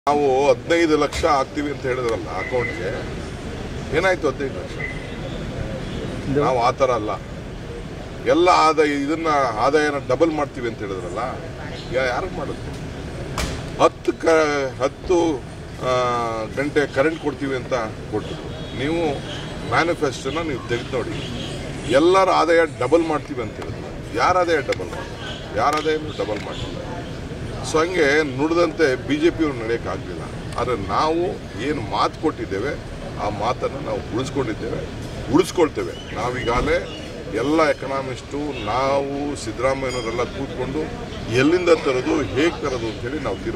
ನಾವು ಹದಿನೈದು ಲಕ್ಷ ಹಾಕ್ತೀವಿ ಅಂತ ಹೇಳಿದ್ರಲ್ಲ ಅಕೌಂಟ್ಗೆ ಏನಾಯ್ತು ಹದಿನೈದು ಲಕ್ಷ ನಾವು ಆ ಥರ ಅಲ್ಲ ಎಲ್ಲ ಆದಾಯ ಇದನ್ನ ಆದಾಯನ ಡಬಲ್ ಮಾಡ್ತೀವಿ ಅಂತ ಹೇಳಿದ್ರಲ್ಲ ಯಾರಿಗೆ ಮಾಡುತ್ತೆ ಹತ್ತು ಕ ಹತ್ತು ಆ, ಗಂಟೆ ಕರೆಂಟ್ ಕೊಡ್ತೀವಿ ಅಂತ ಕೊಟ್ಟಿದ್ರು ನೀವು ಮ್ಯಾನಿಫೆಸ್ಟೋನ ನೀವು ತೆಗೆದು ನೋಡಿ ಎಲ್ಲರ ಆದಾಯ ಡಬಲ್ ಮಾಡ್ತೀವಿ ಅಂತ ಹೇಳಿದ್ರು ಯಾರ ಆದಾಯ ಡಬಲ್ ಮಾಡಿ ಯಾರ ಆದಾಯನೂ ಡಬಲ್ ಮಾಡಿಲ್ಲ ಸೊ ಹಂಗೆ ನುಡಿದಂತೆ ಬಿ ಜೆ ಪಿಯವರು ನಡೆಯೋಕ್ಕಾಗಲಿಲ್ಲ ಆದರೆ ನಾವು ಏನು ಮಾತು ಕೊಟ್ಟಿದ್ದೇವೆ ಆ ಮಾತನ್ನು ನಾವು ಉಳಿಸ್ಕೊಂಡಿದ್ದೇವೆ ಉಳಿಸ್ಕೊಳ್ತೇವೆ ನಾವೀಗಾಗಲೇ ಎಲ್ಲ ಎಕನಾಮಿಸ್ಟು ನಾವು ಸಿದ್ದರಾಮಯ್ಯನವರೆಲ್ಲ ಕೂತ್ಕೊಂಡು ಎಲ್ಲಿಂದ ತರೋದು ಹೇಗೆ ತರೋದು ಅಂತೇಳಿ ನಾವು ತೀರ್ಮಾನ